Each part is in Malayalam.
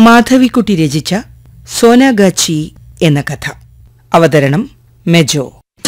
മാധവിക്കുട്ടി രചിച്ച സോനാഗാച്ചി എന്ന കഥ അവതരണം മെജോ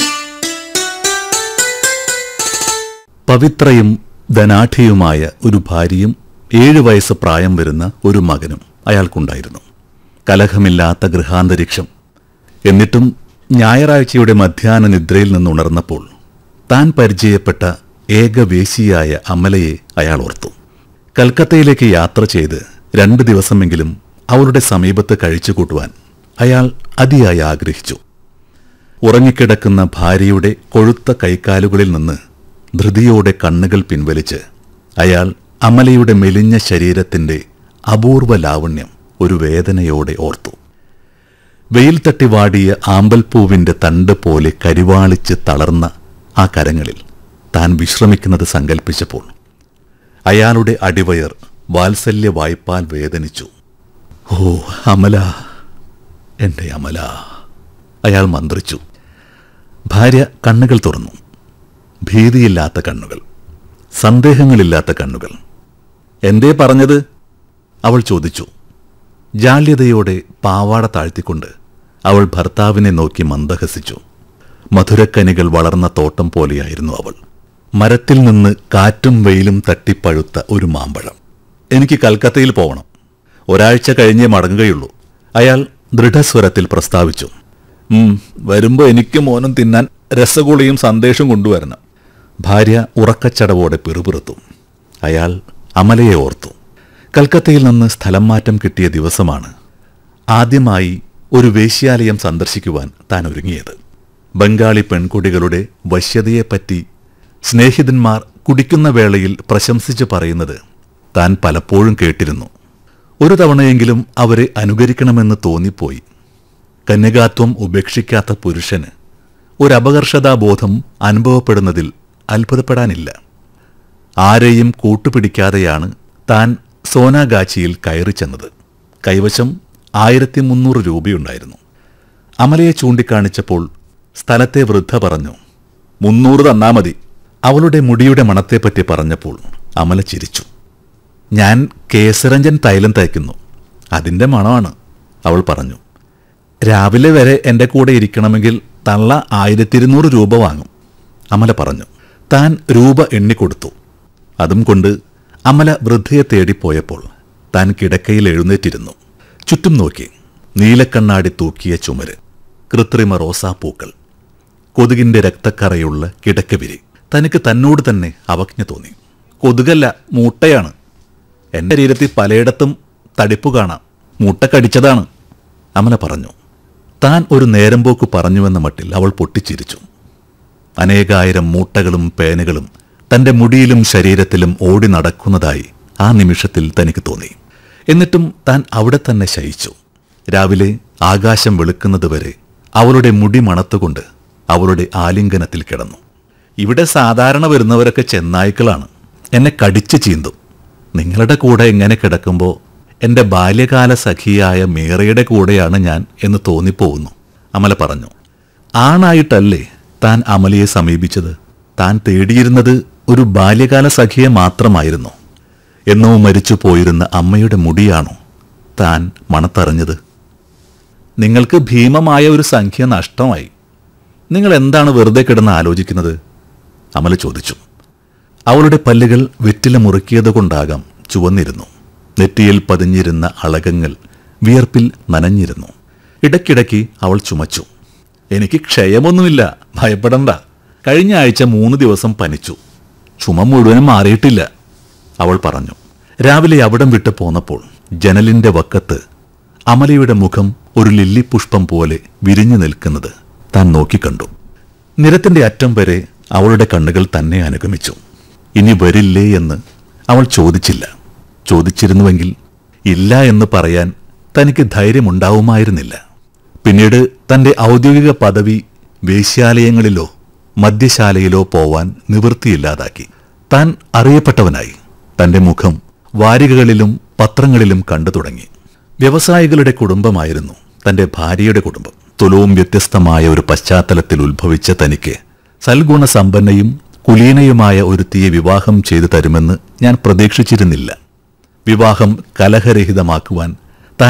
പവിത്രയും ധനാഠ്യയുമായ ഒരു ഭാര്യയും ഏഴു വയസ്സ് പ്രായം വരുന്ന ഒരു മകനും അയാൾക്കുണ്ടായിരുന്നു കലഹമില്ലാത്ത ഗൃഹാന്തരീക്ഷം എന്നിട്ടും ഞായറാഴ്ചയുടെ മധ്യാഹ്ന നിദ്രയിൽ നിന്നുണർന്നപ്പോൾ താൻ പരിചയപ്പെട്ട ഏകവേശിയായ അമലയെ അയാൾ ഓർത്തു കൽക്കത്തയിലേക്ക് യാത്ര ചെയ്ത് രണ്ടു ദിവസമെങ്കിലും അവളുടെ സമീപത്ത് കഴിച്ചുകൂട്ടുവാൻ അയാൾ അതിയായി ആഗ്രഹിച്ചു ഉറങ്ങിക്കിടക്കുന്ന ഭാര്യയുടെ കൊഴുത്ത കൈക്കാലുകളിൽ നിന്ന് ധൃതിയോടെ കണ്ണുകൾ പിൻവലിച്ച് അയാൾ അമലയുടെ മെലിഞ്ഞ ശരീരത്തിന്റെ അപൂർവ ലാവണ്യം ഒരു വേദനയോടെ ഓർത്തു വെയിൽ തട്ടി വാടിയ ആമ്പൽപ്പൂവിന്റെ തണ്ട് പോലെ കരിവാളിച്ച് തളർന്ന ആ കരങ്ങളിൽ താൻ വിശ്രമിക്കുന്നത് സങ്കൽപ്പിച്ചപ്പോൾ അയാളുടെ അടിവയർ വാത്സല്യ വായ്പാൽ വേദനിച്ചു ഓ അമല എന്റെ അമല അയാൾ മന്ത്രിച്ചു ഭാര്യ കണ്ണുകൾ തുറന്നു ഭീതിയില്ലാത്ത കണ്ണുകൾ സന്ദേഹങ്ങളില്ലാത്ത കണ്ണുകൾ എന്തേ പറഞ്ഞത് അവൾ ചോദിച്ചു ജാള്യതയോടെ പാവാട താഴ്ത്തിക്കൊണ്ട് അവൾ ഭർത്താവിനെ നോക്കി മന്ദഹസിച്ചു മധുരക്കനികൾ വളർന്ന തോട്ടം പോലെയായിരുന്നു അവൾ മരത്തിൽ നിന്ന് കാറ്റും വെയിലും തട്ടിപ്പഴുത്ത ഒരു മാമ്പഴം എനിക്ക് കൽക്കത്തയിൽ പോകണം ഒരാഴ്ച കഴിഞ്ഞേ മടങ്ങുകയുള്ളൂ അയാൾ ദൃഢസ്വരത്തിൽ പ്രസ്താവിച്ചു ഉം, വരുമ്പോ എനിക്ക് മോനും തിന്നാൻ രസഗുളിയും സന്ദേശം കൊണ്ടുവരണം ഭാര്യ ഉറക്കച്ചടവോടെ പിറുപിറുത്തു അയാൾ അമലയെ ഓർത്തു കൽക്കത്തയിൽ നിന്ന് സ്ഥലം മാറ്റം കിട്ടിയ ദിവസമാണ് ആദ്യമായി ഒരു വേശ്യാലയം സന്ദർശിക്കുവാൻ താൻ ഒരുങ്ങിയത് ബംഗാളി പെൺകുട്ടികളുടെ വശ്യതയെപ്പറ്റി സ്നേഹിതന്മാർ കുടിക്കുന്ന വേളയിൽ പ്രശംസിച്ച് പറയുന്നത് താൻ പലപ്പോഴും കേട്ടിരുന്നു ഒരു തവണയെങ്കിലും അവരെ അനുകരിക്കണമെന്ന് തോന്നിപ്പോയി കന്യകാത്വം ഉപേക്ഷിക്കാത്ത പുരുഷന് ഒരു അപകർഷതാബോധം അനുഭവപ്പെടുന്നതിൽ അത്ഭുതപ്പെടാനില്ല ആരെയും കൂട്ടുപിടിക്കാതെയാണ് താൻ സോനാഗാച്ചിയിൽ കയറി ചെന്നത് കൈവശം ആയിരത്തി മുന്നൂറ് രൂപയുണ്ടായിരുന്നു അമലയെ ചൂണ്ടിക്കാണിച്ചപ്പോൾ സ്ഥലത്തെ വൃദ്ധ പറഞ്ഞു മുന്നൂറ് തന്നാ മതി അവളുടെ മുടിയുടെ മണത്തെപ്പറ്റി പറഞ്ഞപ്പോൾ അമല ചിരിച്ചു ഞാൻ കേസരഞ്ജൻ തൈലം തയ്ക്കുന്നു അതിന്റെ മണമാണ് അവൾ പറഞ്ഞു രാവിലെ വരെ എന്റെ കൂടെ ഇരിക്കണമെങ്കിൽ തള്ള ആയിരത്തി ഇരുന്നൂറ് രൂപ വാങ്ങും അമല പറഞ്ഞു താൻ രൂപ എണ്ണിക്കൊടുത്തു അതും കൊണ്ട് അമല വൃദ്ധയെ തേടിപ്പോയപ്പോൾ താൻ കിടക്കയിൽ എഴുന്നേറ്റിരുന്നു ചുറ്റും നോക്കി നീലക്കണ്ണാടി തൂക്കിയ ചുമര് കൃത്രിമ റോസാപ്പൂക്കൾ കൊതുകിന്റെ രക്തക്കറയുള്ള കിടക്കവിരി തനിക്ക് തന്നോട് തന്നെ അവജ്ഞ തോന്നി കൊതുകല്ല മൂട്ടയാണ് എന്റെ ശരീരത്തിൽ പലയിടത്തും തടിപ്പ് കാണാം മൂട്ട കടിച്ചതാണ് അമല പറഞ്ഞു താൻ ഒരു നേരമ്പോക്ക് പറഞ്ഞുവെന്ന മട്ടിൽ അവൾ പൊട്ടിച്ചിരിച്ചു അനേകായിരം മൂട്ടകളും പേനുകളും തന്റെ മുടിയിലും ശരീരത്തിലും ഓടി നടക്കുന്നതായി ആ നിമിഷത്തിൽ തനിക്ക് തോന്നി എന്നിട്ടും താൻ അവിടെ തന്നെ ശയിച്ചു രാവിലെ ആകാശം വെളുക്കുന്നതുവരെ അവളുടെ മുടി മണത്തുകൊണ്ട് അവളുടെ ആലിംഗനത്തിൽ കിടന്നു ഇവിടെ സാധാരണ വരുന്നവരൊക്കെ ചെന്നായ്ക്കളാണ് എന്നെ കടിച്ചു ചീന്തും നിങ്ങളുടെ കൂടെ എങ്ങനെ കിടക്കുമ്പോൾ എന്റെ ബാല്യകാല സഖിയായ മീറയുടെ കൂടെയാണ് ഞാൻ എന്ന് തോന്നിപ്പോവുന്നു അമല പറഞ്ഞു ആണായിട്ടല്ലേ താൻ അമലയെ സമീപിച്ചത് താൻ തേടിയിരുന്നത് ഒരു ബാല്യകാല സഖിയെ മാത്രമായിരുന്നു എന്നോ മരിച്ചു പോയിരുന്ന അമ്മയുടെ മുടിയാണോ താൻ മണത്തറിഞ്ഞത് നിങ്ങൾക്ക് ഭീമമായ ഒരു സംഖ്യ നഷ്ടമായി നിങ്ങൾ എന്താണ് വെറുതെ കിടന്ന് ആലോചിക്കുന്നത് അമല ചോദിച്ചു അവളുടെ പല്ലുകൾ വെറ്റില മുറുക്കിയതുകൊണ്ടാകാം ചുവന്നിരുന്നു നെറ്റിയിൽ പതിഞ്ഞിരുന്ന അളകങ്ങൾ വിയർപ്പിൽ നനഞ്ഞിരുന്നു ഇടയ്ക്കിടയ്ക്ക് അവൾ ചുമച്ചു എനിക്ക് ക്ഷയമൊന്നുമില്ല ഭയപ്പെടണ്ട കഴിഞ്ഞ ആഴ്ച മൂന്ന് ദിവസം പനിച്ചു ചുമ മുഴുവനും മാറിയിട്ടില്ല അവൾ പറഞ്ഞു രാവിലെ അവിടം വിട്ട് പോന്നപ്പോൾ ജനലിന്റെ വക്കത്ത് അമലയുടെ മുഖം ഒരു ലില്ലിപുഷ്പം പോലെ വിരിഞ്ഞു നിൽക്കുന്നത് താൻ നോക്കിക്കണ്ടു നിരത്തിന്റെ അറ്റം വരെ അവളുടെ കണ്ണുകൾ തന്നെ അനുഗമിച്ചു ഇനി വരില്ലേ എന്ന് അവൾ ചോദിച്ചില്ല ചോദിച്ചിരുന്നുവെങ്കിൽ ഇല്ല എന്ന് പറയാൻ തനിക്ക് ധൈര്യമുണ്ടാവുമായിരുന്നില്ല പിന്നീട് തന്റെ ഔദ്യോഗിക പദവി വേശ്യാലയങ്ങളിലോ മദ്യശാലയിലോ പോവാൻ നിവൃത്തിയില്ലാതാക്കി താൻ അറിയപ്പെട്ടവനായി തന്റെ മുഖം വാരികകളിലും പത്രങ്ങളിലും കണ്ടു തുടങ്ങി വ്യവസായികളുടെ കുടുംബമായിരുന്നു തന്റെ ഭാര്യയുടെ കുടുംബം തുലവും വ്യത്യസ്തമായ ഒരു പശ്ചാത്തലത്തിൽ ഉത്ഭവിച്ച തനിക്ക് സൽഗുണസമ്പന്നയും കുലീനയുമായ ഒരുത്തിയെ വിവാഹം ചെയ്തു തരുമെന്ന് ഞാൻ പ്രതീക്ഷിച്ചിരുന്നില്ല വിവാഹം കലഹരഹിതമാക്കുവാൻ